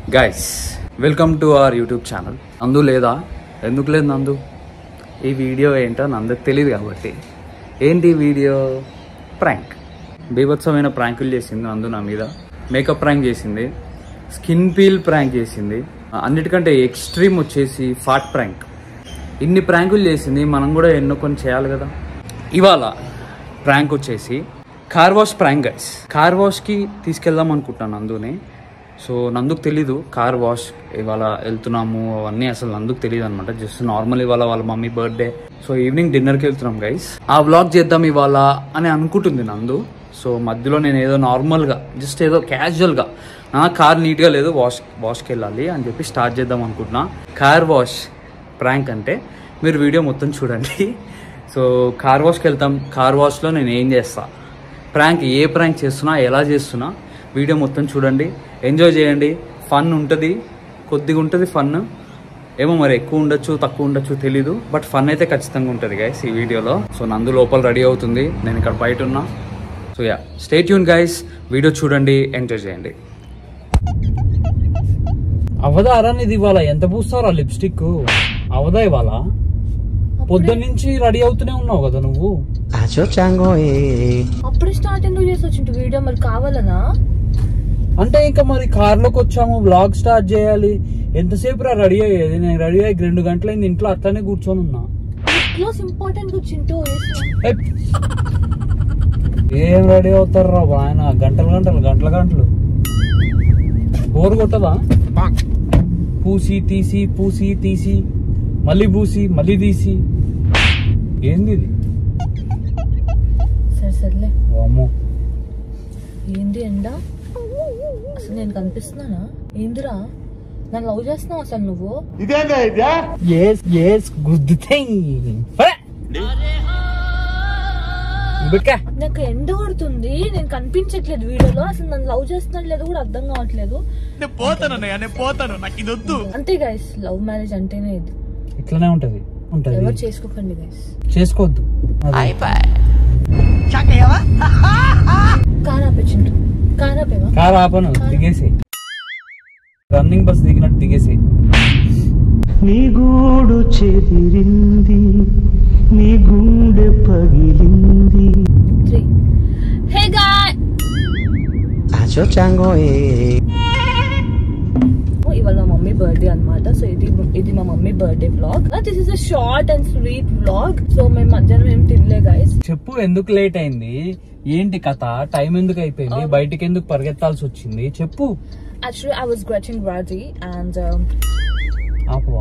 Guys welcome to our YouTube channel Nandu లేదా ఎందుకు లేదు నందు ఈ వీడియో ఏంటో నందుకు తెలియదు కాబట్టి ఏంటి ఈ వీడియో ప్రాంక్ బీభత్సమైన ప్రాంకులు చేసింది నందు నా మీద మేకప్ ప్రాంక్ చేసింది స్కిన్ పీల్ ప్రాంక్ చేసింది అన్నిటికంటే ఎక్స్ట్రీమ్ వచ్చేసి ఫాట్ ప్రాంక్ ఇన్ని ప్రాంకులు చేసింది మనం కూడా ఎన్నో కొన్ని చేయాలి కదా ఇవాళ ప్రాంక్ వచ్చేసి car wash prank guys car వాష్కి తీసుకెళ్దాం అనుకుంటున్నాను నందుని సో నందుకు తెలీదు కార్ వాష్ ఇవాళ వెళ్తున్నాము అవన్నీ అసలు నందుకు తెలియదు అనమాట జస్ట్ నార్మల్ ఇవాళ వాళ్ళ మమ్మీ బర్త్డే సో ఈవినింగ్ డిన్నర్కి వెళ్తున్నాం గైస్ ఆ వ్లాగ్ చేద్దాం ఇవాళ అని అనుకుంటుంది నందు సో మధ్యలో నేను ఏదో నార్మల్గా జస్ట్ ఏదో క్యాజువల్గా నా కార్ నీట్గా లేదు వాష్ వాష్కి వెళ్ళాలి అని చెప్పి స్టార్ట్ చేద్దాం అనుకుంటున్నా కార్ వాష్ ప్రాంక్ అంటే మీరు వీడియో మొత్తం చూడండి సో కార్ వాష్కి వెళ్తాం కార్ వాష్లో నేను ఏం చేస్తా ప్రాంక్ ఏ ప్రాంక్ చేస్తున్నా ఎలా చేస్తున్నా వీడియో మొత్తం చూడండి ఎంజాయ్ చేయండి ఫన్ ఉంటుంది కొద్దిగా ఉంటుంది ఫన్ ఏమో మరి ఎక్కువ ఉండొచ్చు తక్కువ ఉండొచ్చు తెలీదు బట్ ఫన్ అయితే ఖచ్చితంగా ఉంటుంది గైస్ ఈ వీడియోలో సో నందు లోపల రెడీ అవుతుంది నేను ఇక్కడ బయట ఉన్నా సో యా స్టేట్ యూన్ గైస్ వీడియో చూడండి ఎంజాయ్ చేయండి అవదా అరాని ఇది ఇవాళ ఎంత పూస్తారా లిప్స్టిక్ అవదా ఇవాళ పొద్దున్న నుంచి రెడీ అవుతూనే ఉన్నావు కదా నువ్వు Acho chango eh. అప్పుడే స్టార్ట్ ఎందుకు చేసి వచ్చింటు వీడియో మరి కావాలనా అంటే ఇంకా మరి కార్ లోకి వచ్చాము బ్లాగ్ స్టార్ట్ చేయాలి ఎంతసేపు రా రెడీ అయ్యేది నేను రెడీ అయ్యి రెండు గంటలైంది ఇంట్లో అట్లనే కూర్చొని ఉన్నా క్లోజ్ ఇంపార్టెంట్ వచ్చింటూ ఏ, ఏం రెడీ అవుతారు రా ఆయన గంటలు గంటలు గంటల గంటలు బోర్ కొట్టదా పూసి తీసి పూసి తీసి మళ్ళీ పూసి మళ్ళీ తీసి ఏంది ఇది సరే సర్లే వామ్మో ఏంది ఎండ అసలు నేను కనిపిస్తున్నానా ఏందిరా నన్ను లవ్ చేస్తున్నావు అసలు నువ్వు ఎస్ ఎస్ గుడ్ థింగ్ బిడ్కా నాకు ఎండ కొడుతుంది నేను కనిపించట్లేదు వీడియోలో అసలు నన్ను లవ్ చేస్తున్నాడు లేదు కూడా అర్థం కావట్లేదు అంతే గైస్ లవ్ మ్యారేజ్ అంటేనే ఇది ఇట్లనే ఉంటది ఉంటది ఎవరు చేసుకోకండి గైస్ చేసుకోవద్దు అది. కార్ ఆపేచింటు కార్ ఆపేవా కారు ఆపను దిగేసి రన్నింగ్ బస్ దిగినట్టు దిగేసి నీ గూడు చెదిరింది నీ గుండె పగిలింది త్రీ హే గాయ్ Acho chango eh. ఇవాళ మా మమ్మీ బర్త్డే అన్నమాట సో ఇది ఇది మా mummy birthday vlog this is a short and sweet vlog so మేము మధ్యాహ్నం ఏం తినలే గైస్ చెప్పు ఎందుకు లేట్ అయింది ఏంటి కథ టైం ఎందుకు అయిపోయింది బయటికి ఎందుకు పరిగెత్తాల్సి వచ్చింది చెప్పు actually I was getting ready and ఆపు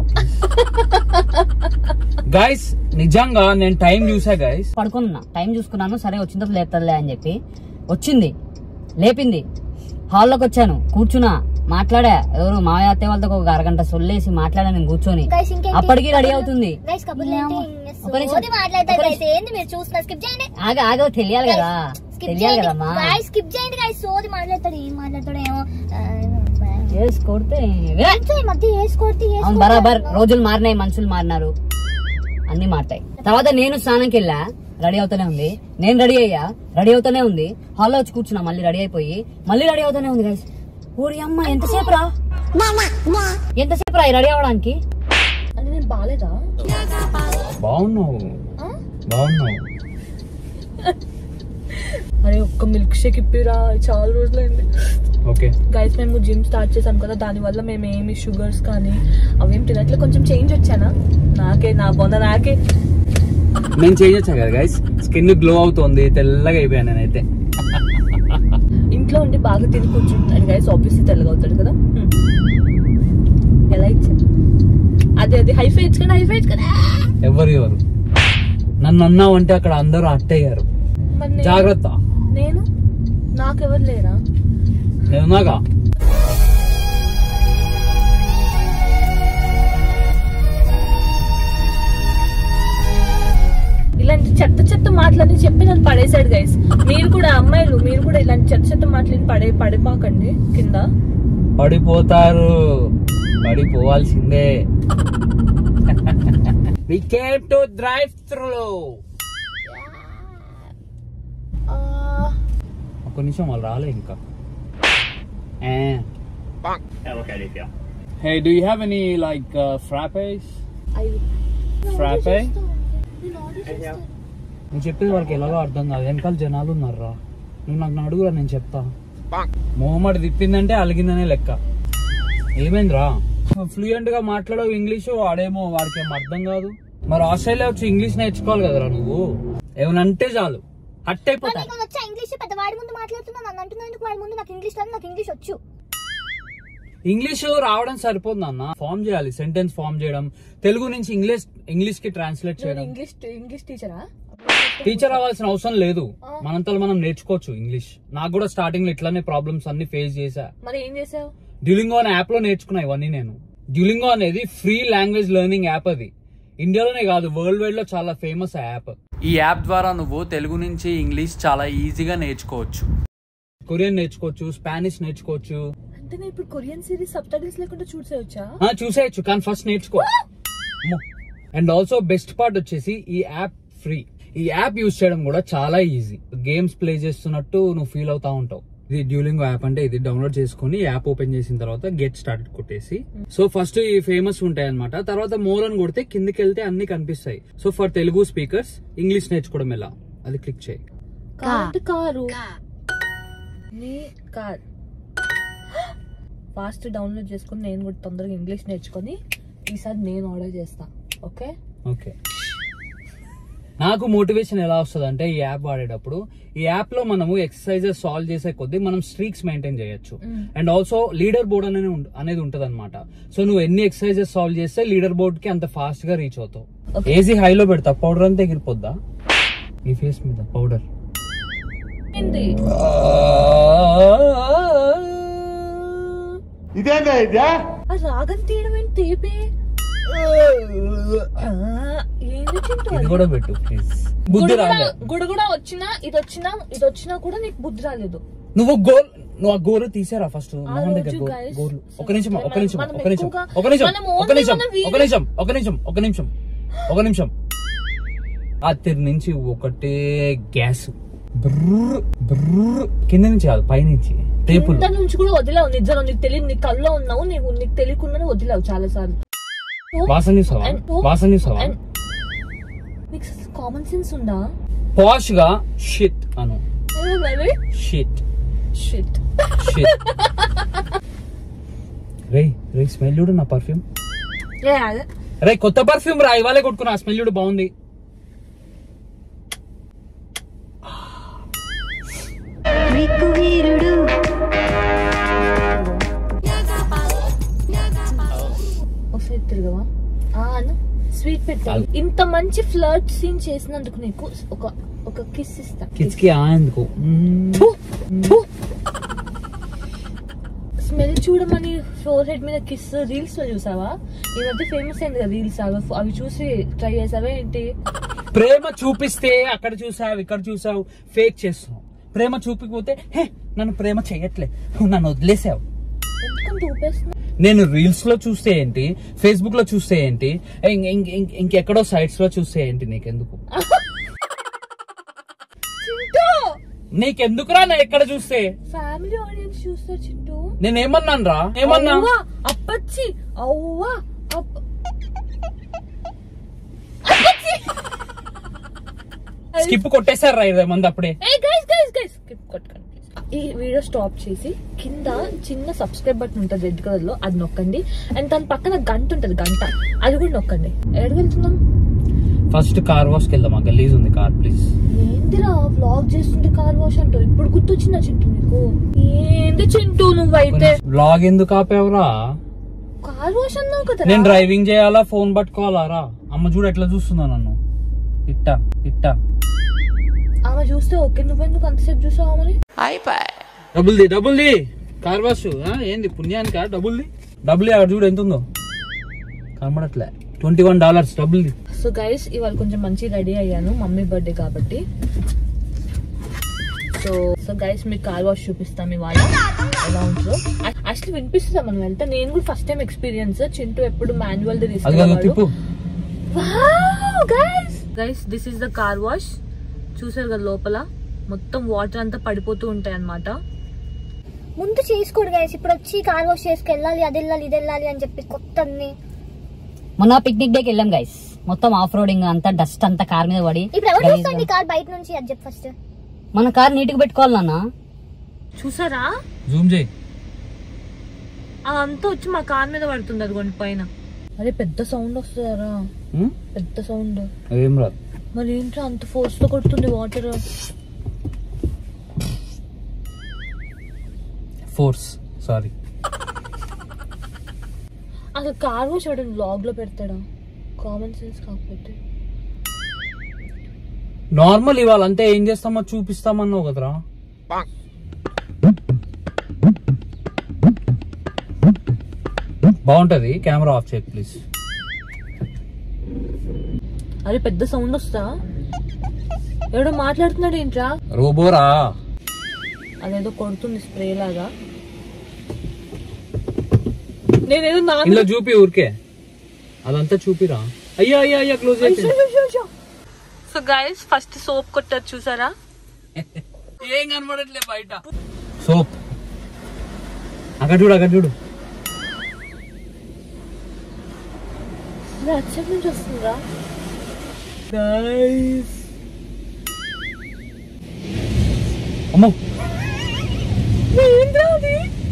గైస్ నిజంగా నేను టైం చూసా గైస్ పడుకున్నా టైం చూసుకున్నాను సరే వచ్చిన తర్వాత లేపుతుందిలే అని చెప్పి వచ్చింది లేపింది హాల్లోకి వచ్చాను కూర్చున్నా మాట్లాడా ఎవరు మావయ్య అత్తయ్య వాళ్ళతో ఒక అరగంట సొల్లేసి మాట్లాడా నేను కూర్చొని Guys, ఇంకేంటి? అప్పటికి రెడీ అవుతుంది గైస్ కబుర్లు ఏంటి? ఒక నిమిషం. సోది మాట్లాడతారు ఒక గైస్ ఏంది మీరు చూస్తున్నారు స్కిప్ చేయండి ఆగ ఆగ తెలియాలి కదా స్కిప్ తెలియాలి చేయండి కదమ్మా గైస్ స్కిప్ చేయండి గైస్ సోది మాట్లాడతాడు ఏం మాట్లాడతాడు ఏమో చేసి కొడితే ఏంటో ఈ మధ్య వేసుకోడితే అవును బరాబర్ రోజులు మారినాయి మనుషులు మారినారు అన్ని మారుతాయి తర్వాత నేను స్నానంకి వెళ్ళా రెడీ అవుతూనే ఉంది నేను రెడీ అయ్యా రెడీ అవుతూనే ఉంది హాల్లో వచ్చి కూర్చున్నా మళ్ళీ రెడీ అయిపోయి మళ్ళీ రెడీ అవుతూనే ఉంది గైస్ ఊరి అమ్మ ఎంతసేపు రా ఎంతసేపు రా రెడీ అవడానికి అంటే నేను బాగాలేదా బాగున్నావు ఆ? బాగున్నావు అరే ఒక్క మిల్క్ షేక్ ఇప్పిరా చాలా రోజులైంది ఓకే గైస్ మేము జిమ్ స్టార్ట్ చేసాం కదా దానివల్ల మేము ఏమి షుగర్స్ కానీ అవేం తినట్లే కొంచెం చేంజ్ వచ్చానా నాకే నా బొంద నాకే నేను చేయొచ్చా కదా గైస్ స్కిన్ గ్లో అవుతుంది తెల్లగా అయిపోయాను నేనైతే ఇంట్లో ఉండి బాగా తిని కూర్చుంటున్నాడు గైస్ ఆబ్వియస్లీ తెల్లగా అవుతాడు కదా హ్మ్. ఎలా ఇచ్చాను అదే అది హైఫై ఇచ్చుకొని హైఫై ఇచ్చుకొని ఎవరు ఎవరు నన్ను అన్నావు అంటే అక్కడ అందరూ అట్టయ్యారు మరి నేను- జాగ్రత్త నేను నాకెవరు లేరా నేనున్నాగా ఇలాంటి చెత్త చెత్త మాటలని చెప్పి నన్ను పడేశాడు గైస్ మీరు కూడా అమ్మాయిలు మీరు కూడా ఇలాంటి చెత్త చెత్త మాటలని పడే పడిపోకండి కింద పడిపోతారు పడిపోవాల్సిందే we came to drive through ఒక నిమిషం వాళ్ళు రాలే ఇంకా ఏ, Hey, do you have any like uh, frappes? Frappe? నేను చెప్పేది వాళ్ళకి ఎలాగో అర్థం కాదు వెనకాల జనాలు ఉన్నారా నువ్వు నాకు అడుగురా నేను చెప్తా మొహమ్మద్ తిప్పిందంటే అలిగిందనే లెక్క ఏమైందిరా ఫ్లూయెంట్ గా మాట్లాడవు ఇంగ్లీష్ వాడేమో వాడికి ఏం అర్థం కాదు మరి ఆస్ట్రేలియా వచ్చి ఇంగ్లీష్ నేర్చుకోవాలి కదరా నువ్వు ఏమనంటే చాలు హట్ అయిపోతా నీకు వచ్చా ఇంగ్లీష్ పెద్ద వాడి ముందు మాట్లాడుతున్నా నన్ను అంటున్నా ఎందుకు వాడి ముందు నాకు ఇంగ్లీష్ రాదు నాకు ఇంగ్లీష్ వచ్చు ఇంగ్లీష్ రావడం సరిపోతుంది అన్న ఫామ్ చేయాలి సెంటెన్స్ ఫామ్ చేయడం తెలుగు నుంచి ఇంగ్లీష్ ఇంగ్లీష్ కి ట్రాన్స్లేట్ చేయడం ఇంగ్లీష్ ఇంగ్లీష్ టీచరా టీచర్ అవ్వాల్సిన అవసరం లేదు మనంతలో మనం నేర్చుకోవచ్చు ఇంగ్లీష్ నాకు కూడా స్టార్టింగ్ లో ఇట్లానే ప్రాబ్లమ్స్ అన్ని ఫేస్ చేశా మరి ఏం చేసావు డ్యూలింగో అనే యాప్ లో నేర్చుకున్నా ఇవన్నీ నేను డ్యూలింగో అనేది ఫ్రీ లాంగ్వేజ్ లెర్నింగ్ యాప్ అది ఇండియాలోనే కాదు వరల్డ్ వైడ్ లో చాలా ఫేమస్ ఆ యాప్ ఈ యాప్ ద్వారా నువ్వు తెలుగు నుంచి ఇంగ్లీష్ చాలా ఈజీగా నేర్చుకోవచ్చు కొరియన్ నేర్చుకోవచ్చు స్పానిష్ నేర్చుకోవచ్చు అంటే నేను ఇప్పుడు కొరియన్ సిరీస్ సబ్ టైటిల్స్ లేకుండా చూసేయచ్చా ఆ, చూసేయచ్చు కానీ ఫస్ట్ నేర్చుకో అండ్ ఆల్సో బెస్ట్ పార్ట్ వచ్చేసి ఈ యాప్ ఫ్రీ ఈ యాప్ యూజ్ చేయడం కూడా చాలా ఈజీ గేమ్స్ ప్లే చేస్తున్నట్టు నువ్వు ఫీల్ అవుతా ఉంటావు ఇది డ్యూలింగో యాప్ అంటే ఇది డౌన్లోడ్ చేసుకుని యాప్ ఓపెన్ చేసిన తర్వాత గెట్ స్టార్ట్ కొట్టేసి సో ఫస్ట్ ఈ ఫేమస్ ఉంటాయి అనమాట తర్వాత మోర్ అని కొడితే కిందికి వెళ్తే అన్ని కనిపిస్తాయి so for Telugu speakers English నేర్చుకోవడం ఎలా అది క్లిక్ చేయి కార్ కారు నీ కార్ ఫాస్ట్ డౌన్లోడ్ చేసుకుని నేను కూడా తొందరగా ఇంగ్లీష్ నేర్చుకొని ఈసారి నేను ఆర్డర్ చేస్తా ఓకే ఓకే నాకు మోటివేషన్ ఎలా వస్తుంది అంటే ఈ యాప్ వాడేటప్పుడు ఈ యాప్ లో మనము ఎక్సర్సైజెస్ సాల్వ్ చేసే కొద్దీ మనం స్ట్రీక్స్ మెయింటైన్ చేయొచ్చు అండ్ ఆల్సో లీడర్ బోర్డ్ అనేది ఉం- అనేది ఉంటది అనమాట సో నువ్వు ఎన్ని ఎక్సర్సైజెస్ సాల్వ్ చేస్తే లీడర్ బోర్డ్ కి అంత ఫాస్ట్ గా రీచ్ అవుతావు Okay. ఏసీ హైలో పెడతా పౌడర్ అంతా ఎగిరిపోద్దా ఈ ఫేస్ మీద పౌడర్ ఏంది ఆ రాగం తీయడం ఏంటి తేపే ఆ, ఏంది చింటూ ఇది అది? కూడా పెట్టు ప్లీజ్ బుద్ధి గుడుగుడ రాలే గుడుగుడ వచ్చినా ఇది వచ్చినా ఇది వచ్చినా కూడా నీకు బుద్ధి రాలేదు నువ్వు గోల్ నువ్వు ఆ గోరు తీసారా ఫస్ట్ ఆ మొహం దగ్గర రోజు గో- guys, గోర్లు ఒక నిమిషం ఒక మనం- నిమిషం మనం ఒక నిమిషం ఎక్కువగా- ఒక నిమిషం మనం ఒక only నిమిషం మన వీడియో- ఒక నిమిషం ఒక నిమిషం ఒక నిమిషం ఒక నిమిషం రాత్రి నుంచి ఒకటే గ్యాస్ బ్రర్ బ్రర్ కింద నుంచి కాదు పైనుంచి టేపులు కింద నుంచి కూడా వదిలావు నిజంగా నీకు తెలియదు నీ కల్లో ఉన్నావు నీకు నీకు తెలియకుండానే వదిలావు చాలా సార్లు వాసన చూసావా And- వాసన చూసావా And- నీకు కామన్ సెన్స్ ఉందా పాష్ గా షిట్ అను షిట్ షిట్ షిట్ రే రే స్మెల్ చూడు నా పర్ఫ్యూమ్ రే కొత్త పర్ఫ్యూమ్ రా ఇవాళే కొట్టుకున్నా స్మెల్ చూడు బాగుంది ఒకసారి తిరగవా ఆ అను స్వీట్ పెట్టాలి ఇంత మంచి ఫ్లర్ట్ సీన్ చేసినందుకు నీకు ఒక ఒక కిస్ ఇస్తా కిచ్కి ఆ ఎందుకు స్మెల్ చూడమని ఫోర్ హెడ్ మీద కిస్ రీల్స్ లో చూసావా ఈ మధ్య ఫేమస్ అయింది కదా రీల్స్ అవి అవి చూసి ట్రై చేసావా ఏంటి ప్రేమ చూపిస్తే అక్కడ చూసావు ఇక్కడ చూసావు ఫేక్ చేస్తున్నావు ప్రేమ చూపిపోతే హే నన్ను ప్రేమ చెయ్యట్లే నన్ను వదిలేసావు ఎందుకంటే ఊపేస్తున్నా నేను రీల్స్ లో చూస్తే ఏంటి ఫేస్బుక్ లో చూస్తే ఏంటి ఇం- ఇం- ఇం- ఇంకెక్కడో సైట్స్ లో చూస్తే ఏంటి నీకెందుకు నీకెందుకురా నా ఎక్కడ చూస్తే ఫ్యామిలీ ఆడియన్స్ చూస్తారు చింటూ నేను ఏమన్నాను రా ఏమన్నా అవ్వా, అప్పచ్చి అవ్వా అప్ప- స్కిప్ కొట్టేశారు రా ఇరవై మంది అప్పుడే Hey guys, guys, guys, skip కొట్టకండి please. ఈ వీడియో స్టాప్ చేసి కింద చిన్న సబ్స్క్రైబ్ బటన్ ఉంటుంది రెడ్ కలర్ లో అది నొక్కండి అండ్ దాని పక్కన గంట ఉంటది గంట అది కూడా నొక్కండి ఎక్కడికి వెళ్తున్నాం ఫస్ట్ కార్ వాష్ కి వెళ్దాం ఆ గలీజ్ ఉంది కార్ ప్లీజ్ ఏందిరా వ్లాగ్ చేస్తుంటే కార్ వాష్ అంటావు ఇప్పుడు గుర్తొచ్చిందా చింటూ నీకు ఏంది చింటూ నువ్వైతే బ్లాగ్ ఎందుకు ఆపేవరా కార్ వాష్ అన్నావు కదా నేను డ్రైవింగ్ చేయాలా ఫోన్ పట్టుకోవాలా రా అమ్మ చూడు ఎట్లా చూస్తుందా నన్ను ఇట్టా ఇట్టా ఆమె చూస్తే ఓకే నువ్వెందుకు అంతసేపు చూసావు ఆమెని డబుల్ది డబుల్ది కార్ వాష్ ఆ, ఏంది పుణ్యానికా డబుల్ది డబుల్ అక్కడ చూడు ఎంత ఉందో కనబడట్లే ట్వంటీ వన్ డాలర్స్ డబుల్ది సో గైస్ ఇవాళ కొంచెం మంచి రెడీ అయ్యాను మమ్మీ బర్త్డే కాబట్టి సో సో గైస్ మీకు కార్ వాష్ చూపిస్తాం ఇవాళ ఎలా ఉంటుందో యాక్చువల్లీ వినిపిస్తుందా మనం వెళ్తే నేను కూడా ఫస్ట్ టైం ఎక్స్పీరియన్స్ చింటూ ఎప్పుడు మాన్యువల్ అది కాదు తిప్పు guys guys this is the car wash చూసారు కదా లోపల మొత్తం వాటర్ అంతా పడిపోతూ ఉంటాయి అన్నమాట ముందు చేసుకోడు గైస్ ఇప్పుడు వచ్చి కార్ వాష్ చేసుకు వెళ్ళాలి అది వెళ్ళాలి ఇది వెళ్ళాలి అని చెప్పి కొత్త మొన్న పిక్నిక్ డేకి వెళ్ళాం గైస్ మొత్తం ఆఫ్ రోడింగ్ అంతా డస్ట్ అంతా కార్ మీద పడి ఇప్పుడు ఎవరు గలీజ్గా. చూస్తుంది కార్ బయట నుంచి అది చెప్పు ఫస్ట్ మన కార్ నీట్ గా పెట్టుకోవాలి నాన్న చూసారా జూమ్ చేయి అదంతా వచ్చి మా కార్ మీద పడుతుంది అదిగోండి పైన అరే పెద్ద సౌండ్ వస్తుందారా ఉమ్? పెద్ద సౌండ్ ఏం రాదు మరి ఏంట్రా అంత ఫోర్స్ తో కొడుతుంది వాటర్ ఫోర్స్ సారీ అసలు కార్ వాష్ వాడు బ్లాగ్ లో పెడతాడా కామన్ సెన్స్ కాకపోతే నార్మల్ ఇవాళ అంతే ఏం చేస్తామో చూపిస్తామన్నావు కదరా బాగుంటది కెమెరా ఆఫ్ చేయి ప్లీజ్ అరే పెద్ద సౌండ్ వస్తా ఎవడో మాట్లాడుతున్నాడు ఏంట్రా రోబోరా అదేదో కొడుతుంది స్ప్రే లాగా నేనేదో నా ఇంట్లో చూపి ఊరికే అదంతా చూపిరా అయ్యా అయ్యా అయ్యా క్లోజ్ అయిపోయింది సో గైస్ ఫస్ట్ సోప్ కొట్టారు చూసారా ఏం కనబడట్లే బయట సోప్ అక్కడ చూడు అక్కడ చూడు అచ్చటి నుంచి వస్తుందా గైస్ అమ్మో ఏంట్రా అది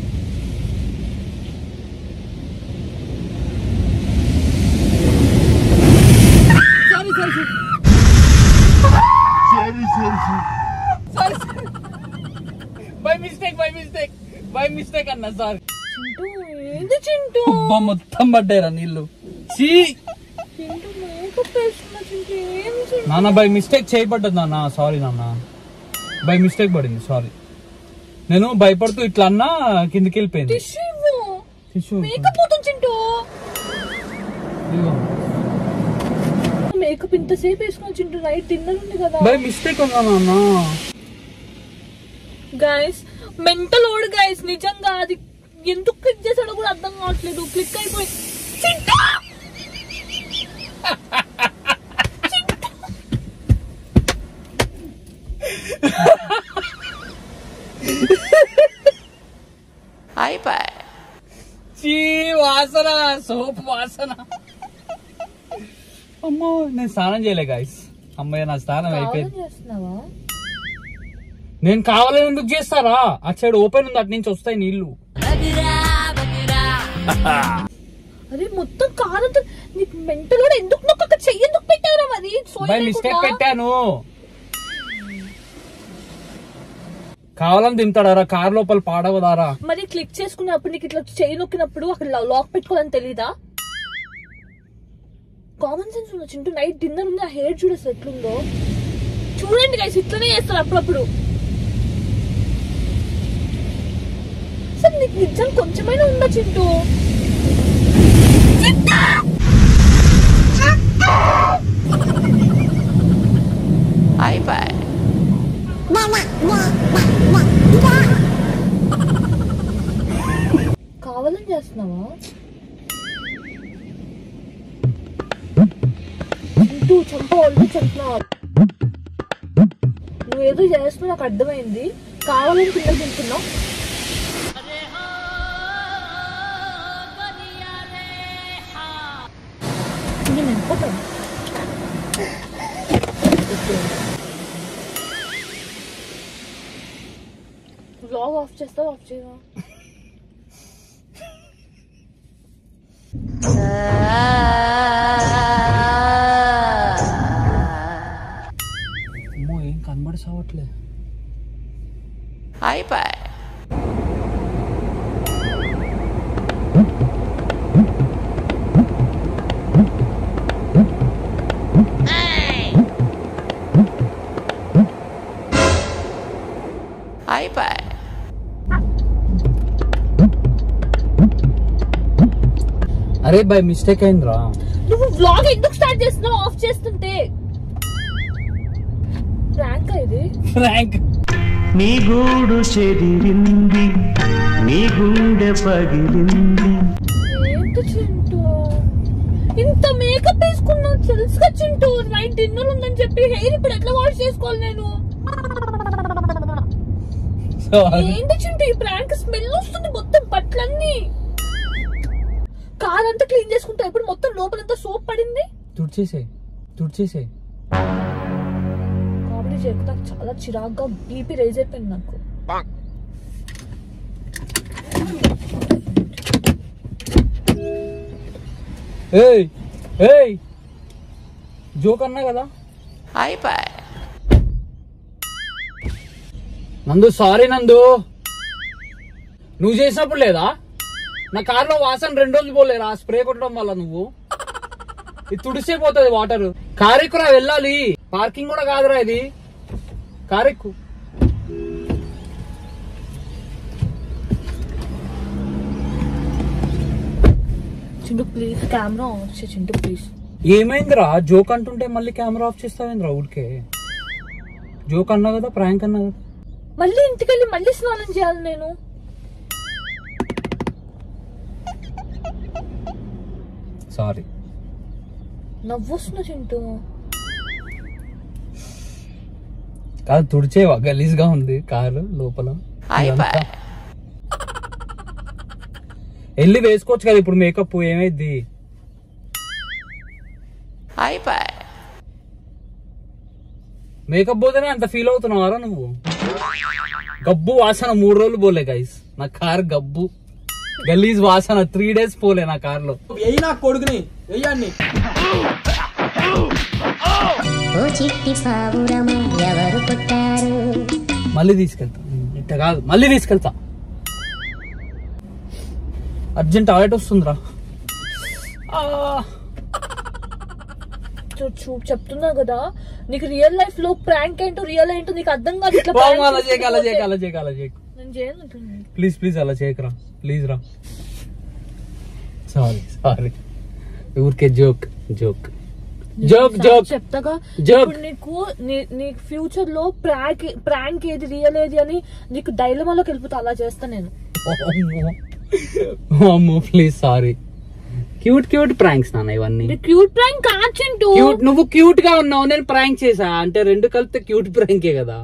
by mistake by mistake by mistake అన్న సార్ చింటూ ఏంది చింటూ అబ్బా మొత్తం పడ్డారా నీళ్ళు చీ చింటూ మేకప్ వేసుకున్నా చింటూ ఏం చింటూ నాన్న బై మిస్టేక్ చేయబడ్డది నాన్న సారీ నాన్న బై మిస్టేక్ పడింది సారీ నేను భయపడుతూ ఇట్లా అన్నా కిందికి వెళ్ళిపోయింది టిష్యూ ఇవ్వు టిష్యూ మేకప్ పోతుంది చింటూ ఇదిగో. మేకప్ ఇంతసేపు వేసుకున్నా చింటూ నైట్ డిన్నర్ ఉంది కదా బై మిస్టేక్ ఉందా నాన్న గైస్ మెంటల్ ఓడు గైస్ నిజంగా అది ఎందుకు క్లిక్ చేశాడో కూడా అర్థం కావట్లేదు క్లిక్ అయిపోయి చింటూ! చీ వాసన సోప్ వాసన అమ్మో నేను స్నానం చేయలే గాయస్ అమ్మాయి నా స్నానం అయిపోయింది కావాలని చేస్తున్నావా నేను కావాలని ఎందుకు చేస్తారా అటు సైడ్ ఓపెన్ ఉంది అటు నుంచి వస్తాయి నీళ్లు అరే మొత్తం కారంతో నీకు మెంటల్ కూడా ఎందుకు నొక్క అక్కడ చెయ్యి ఎందుకు పెట్టారా మరి సోయి బై మిస్టేక్ లేకుండా. పెట్టాను కావాలని దింపుతాడారా కార్ లోపల పాడవదారా మరి క్లిక్ చేసుకున్నప్పుడు నీకు ఇట్లా చెయ్యి నొక్కినప్పుడు అక్కడ లాక్ పెట్టుకోవాలని తెలీదా కామన్ సెన్స్ ఉన్న చింటూ నైట్ డిన్నర్ ఉంది ఆ హెయిర్ చూడ అసలు ఎట్లుందో చూడండి గైస్ ఇట్లనే చేస్తారు అప్పుడప్పుడు అసలు నీకు నిజం కొంచెమైనా ఉందా చింటూ కావాలని చేస్తున్నావా చింటూ చంప వాళ్ళు చెప్తున్నావు నువ్వేదో చేస్తున్నావు నాకు అర్థమైంది కావాలని కింద తింటున్నావు నేను వెళ్ళిపోతాను వ్లాగ్ ఆఫ్ చేస్తావు ఆఫ్ చేయవా అమ్మో ఏం కనబడి సావట్లే అరే బై మిస్టేక్ అయిందిరా నువ్వు వ్లాగ్ ఎందుకు స్టార్ట్ చేస్తున్నావు ఆఫ్ చేస్తుంటే ప్రాంక్ ఇది ర్యాంక్ నీ గూడు చెదిరింది నీ గుండె పగిలింది ఏంటి చింటూ ఇంత మేకప్ వేసుకున్నావు తెలుసుగా చింటూ నైట్ డిన్నర్ ఉందని చెప్పి హెయిర్ ఇప్పుడు ఎట్లా వాష్ చేసుకోవాలి నేను ఏంటి చింటూ ఈ ప్రాంక్ స్మెల్ వస్తుంది మొత్తం బట్టలన్నీ కార్ అంతా క్లీన్ చేసుకుంటా ఇప్పుడు మొత్తం లోపలంతా సోప్ పడింది తుడిచేసే తుడిచేసే కామెడీ చేయకు నాకు చాలా చిరాగ్గా బీపీ రైజ్ అయిపోయింది నాకు ఏయ్ ఏయ్ జోక్ అన్నా కదా నందు సారీ నందు నువ్వు చేసినప్పుడు లేదా నా కార్లో వాసన రెండు రోజులు పోలేరా స్ప్రే కొట్టడం వల్ల నువ్వు ఇది తుడిసే పోతుంది వాటర్ కారెక్కురా వెళ్ళాలి పార్కింగ్ కూడా కాదురా ఇది కారెక్కు చింటూ ప్లీజ్ కెమెరా ఆఫ్ చేయి చింటూ ప్లీజ్ ఏమైందిరా జోక్ అంటుంటే మళ్ళీ కెమెరా ఆఫ్ చేస్తావేంద్రా ఊరికే జోక్ అన్నా కదా ప్రాంక్ అన్నా కదా మళ్ళీ ఇంటికెళ్ళి మళ్ళీ స్నానం చేయాలి నేను సారీ నవ్వొస్తున్నా చింటూ కాదు తుడిచేవా గలీజ్ గా ఉంది కారు లోపల ఇదంతా. వెళ్ళి వేసుకోవచ్చు కదా ఇప్పుడు మేకప్ ఏమైద్ది మేకప్ పోతేనే అంత ఫీల్ అవుతున్నావారా నువ్వు గబ్బు వాసన మూడు రోజులు పోలే గైస్ నా కార్ గబ్బు గలీజ్ వాసన త్రీ డేస్ పోలే నా కార్ లో వెయ్యి నా కొడుకుని వెయ్యండి ఓ చిట్టి పావురము ఎవరు పుట్టారు మళ్ళీ తీసుకెళ్తా ఇట్ట కాదు మళ్ళీ తీసుకెళ్తా అర్జెంట్ టాయిలెట్ వస్తుందిరా ఆ, చూ- చూ చెప్తున్నా కదా నీకు రియల్ లైఫ్ లో ప్రాంక్ ఏంటో రియల్ ఏంటో నీకు అర్థం కాదు ఇట్లా బామ్మ, prank అలా చేయక అలా చేయక చేస్తే అలా చేయక అలా చేయకు నేను చేయను అంటున్నాను. ప్లీజ్ ప్లీజ్ అలా చేయకరా ప్లీజ్ రా సారీ సారీ ఊరికే జోక్ జోక్ జోక్ జోక్ చెప్తాగా Joke. ఇప్పుడు నీకు నీ- నీ ఫ్యూచర్ లో ప్రాంక్ ప్రాంక్ ఏది రియల్ ఏది అని నీకు డైలమాలోకి వెళ్ళిపోతా అలా చేస్తా నేను అమ్మో please sorry cute cute pranks నాన్న ఇవన్నీ క్యూట్ ప్రాంక్ కాచింటూ క్యూట్ నువ్వు క్యూట్ గా ఉన్నావు నేను ప్రాంక్ చేసా అంటే రెండు కలిపితే క్యూట్ ప్రాంకే కదా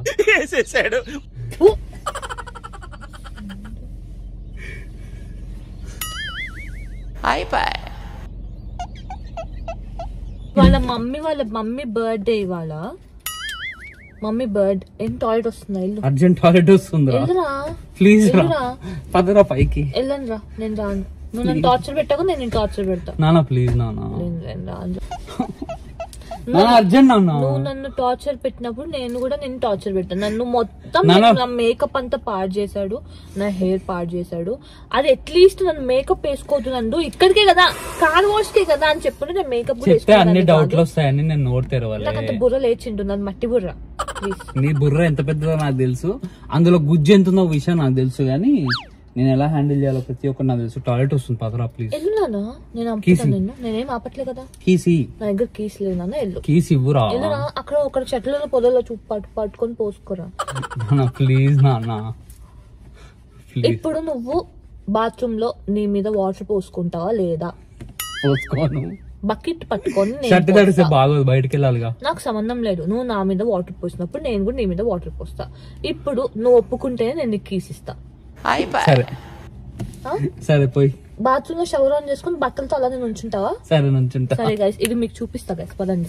వాళ్ళ మమ్మీ వాళ్ళ మమ్మీ బర్త్డే ఇవాళ మమ్మీ బర్త్ ఏం టాయిలెట్ వస్తుందా ఇల్లు అర్జెంట్ టాయిలెట్ వస్తుందిరా వెళ్ళరా ప్లీజ్ రా వెళ్ళరా పదరా పైకి వెళ్ళను రా నేను రాను నువ్వు నన్ను టార్చర్ పెట్టాక నేను నేను టార్చర్ పెడతా నానా ప్లీజ్ నానా నేను నేను రాను నానా అర్జెంట్ నాన్న నువ్వు నన్ను టార్చర్ పెట్టినప్పుడు నేను కూడా నేను టార్చర్ పెట్టాను నన్ను మొత్తం నాన్న. నా మేకప్ అంతా పాడు చేశాడు నా హెయిర్ పాడు చేశాడు అది అట్లీస్ట్ నన్ను మేకప్ వేసుకోవద్దు నన్ను ఇక్కడికే కదా కార్ వాష్ కే కదా అని చెప్పుకుంటే నేను మేకప్ కూడా చెప్తే అన్ని వేసుకునేదాన్ని డౌట్లు కాదు. వస్తాయని నేను నోట్ తెరవాలి నాకు అంత బుర్ర లేచిండు నాది మట్టి బుర్ర ప్లీజ్ నీ బుర్ర ఎంత పెద్దదో నాకు తెలుసు అందులో గుజ్జు ఎంత ఉందో విషయం నాకు తెలుసు కానీ నేను ఎలా హ్యాండిల్ చేయాలో ప్రతి ఒక్కటి నాకు తెలుసు టాయిలెట్ వస్తుంది పదరా ప్లీజ్ ఎల్లునానా నేను కీసి. ఆపుతాను నిన్ను నేనేం ఆపట్లే కదా కీసి నా దగ్గర కీస్ లేదు నాన్న ఎల్లు కీస్ ఇవ్వురా ఎల్లురా అక్కడ ఒక చెట్లలో పొదల్లో చూ పట్టు పట్టుకొని పోసుకోరా నాన్న ప్లీజ్ నాన్న ప్లీజ్ ఇప్పుడు నువ్వు బాత్రూమ్ లో నీ మీద వాటర్ పోసుకుంటావా లేదా పోసుకోను బకెట్ పట్టుకొని నేను షర్ట్ తడిస్తే పోస్తా. బాగోదు బయటకు వెళ్ళాలిగా నాకు సంబంధం లేదు నువ్వు నా మీద వాటర్ పోసినప్పుడు నేను కూడా నీ మీద వాటర్ పోస్తా ఇప్పుడు నువ్వు ఒప్పుకుంటేనే నేను నీకు కీస్ ఇస్తా సరే ఆ? సరే పోయి బాత్రూమ్ లో షవర్ ఆన్ చేసుకుని బట్టలతో అలానే నుంచుంటావా సరే నుంచుంటా సరే గైస్ ఇది మీకు చూపిస్తా గైస్ పదండి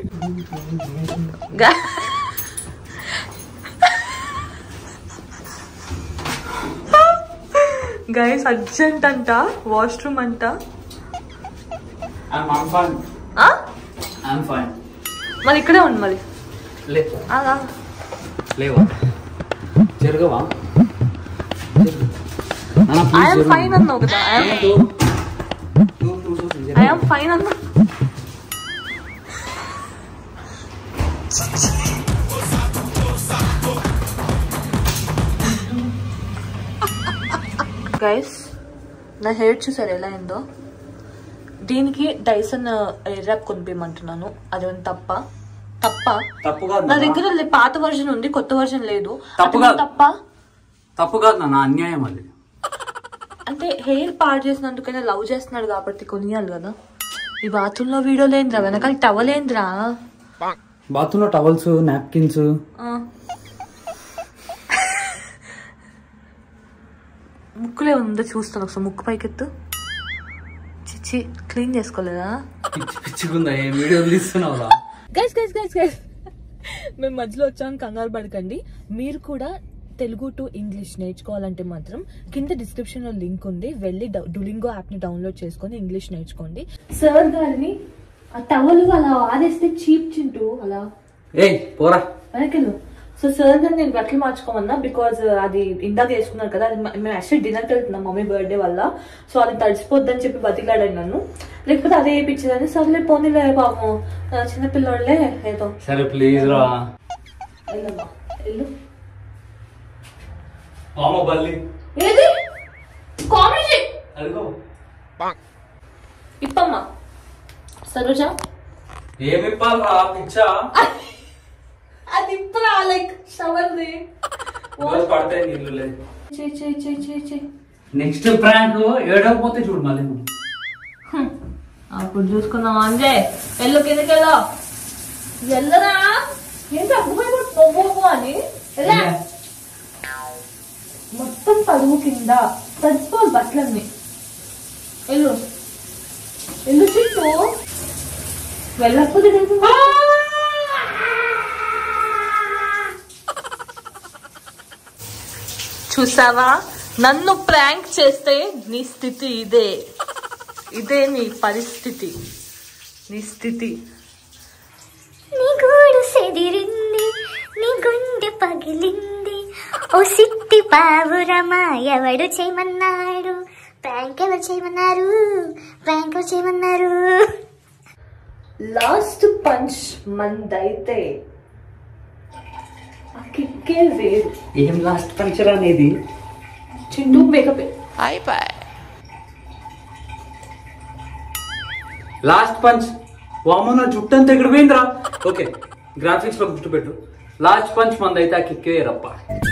గైస్ అర్జెంట్ అంట వాష్రూమ్ అంట మరి ఇక్కడే ఉంది మరి అలా లేవా జరగవా ఐఎమ్ ఫైన్ అన్నావు కదా ఐఎమ్ ఫైన్ అన్నా గైస్ నా హెయిర్ చూసారు ఎలా అయిందో దీనికి డైసన్ ఎయిర్ ర్యాప్ కొనిపించమంటున్నాను అదేమైనా తప్ప తప్ప తప్పు కాదు నా దగ్గర లే- పాత వర్జన్ ఉంది కొత్త వర్జన్ లేదు తప్పు అదేమైనా కాదు. తప్ప తప్పు కాదు నాన్న అన్యాయం అది అంటే హెయిర్ పాడు చేసినందుకైనా లవ్ చేస్తున్నాడు కాబట్టి కొనియాలి కదా ఈ బాత్రూమ్ లో వీడియో లేదురా వెనకాల టవలేంద్రా బాత్రూమ్ లో టవల్స్ నాప్కిన్స్ ముక్కులే ఉందో చూస్తాను ఒకసారి ముక్కు పైకెత్తు చిచ్చి క్లీన్ చేసుకోలేదా పిచ్చి పిచ్చిగుందా ఏ వీడియో తీస్తున్నావురా గైస్ గైస్ గైస్ గైస్ మేము మధ్యలో వచ్చాం కంగారు పడకండి మీరు కూడా తెలుగు టు ఇంగ్లీష్ నేర్చుకోవాలంటే మాత్రం కింద డిస్క్రిప్షన్ లో లింక్ ఉంది వెళ్ళి డులింగో యాప్ ని డౌన్లోడ్ చేసుకొని ఇంగ్లీష్ నేర్చుకోండి సార్ గారిని ఆ టవల్ అలా ఆదేస్తే చీప్ చింటూ అలా ఏయ్ పోరా వెనకెళ్ళు సో సార్ గారు నేను బట్టలు మార్చుకోమన్నా బికాజ్ అది ఇందాక వేసుకున్నారు కదా అది మ- మేము యాక్చువల్లీ డిన్నర్కి వెళ్తున్నాం మమ్మీ బర్త్డే వల్ల సో అది తడిసిపోద్దని చెప్పి బతిలాడాను నన్ను లేకపోతే అదే వేయించేదని సర్లే పోనీలే పాపం ఆ, చిన్న పిల్లోళ్ళే ఏదో సరే ప్లీజ్ రా వెళ్ళమ్మా వెళ్ళు మామ బల్లి ఏది కామెడీ అదిగో ఇప్పమ్మా సరోజ ఏమి ఇప్పాలరా పిచ్చా అది ఇప్పరా లైక్ షవర్ది రోజు పడతాయి నీళ్ళు లేదు చేయి చేయి చేయి చేయి చేయి నెక్స్ట్ ప్రాంక్ ఏడవపోతే చూడు మళ్ళీ నువ్వు. అప్పుడు చూసుకుందాం అంజే వెళ్ళు కిందకి వెళ్ళు వెళ్ళరా ఏంటి అప్పుడు పోపు అని వెళ్ళా మొత్తం పరువు కింద తడిసిపోవాలి బట్టలన్నీ వెళ్ళు వెళ్ళు చుట్టూ వెళ్ళకపోతే నేను- చూసావా నన్ను ప్రాంక్ చేస్తే నీ స్థితి ఇదే ఇదే నీ పరిస్థితి నీ స్థితి నీ గూడు సెదిరింది నీ గుండె పగిలింది ఓ సిట్టి పావురమా ఎవడు చేయమన్నాడు ప్రాంక్ ఎవరు చేయమన్నారు ప్రాంక్ ఎవరు చేయమన్నారు లాస్ట్ పంచ్ మందైతే ఆ కిక్కే వేరు ఏం లాస్ట్ పంచర్ అనేది చింటూ మేకప్ లాస్ట్ పంచ్ వామో నా జుట్టు అంతా ఎక్కడ పోయిందిరా ఓకే గ్రాఫిక్స్ లో గుర్తుపెట్టు లాస్ట్ పంచ్ మంది అయితే ఆ కిక్కే రప్ప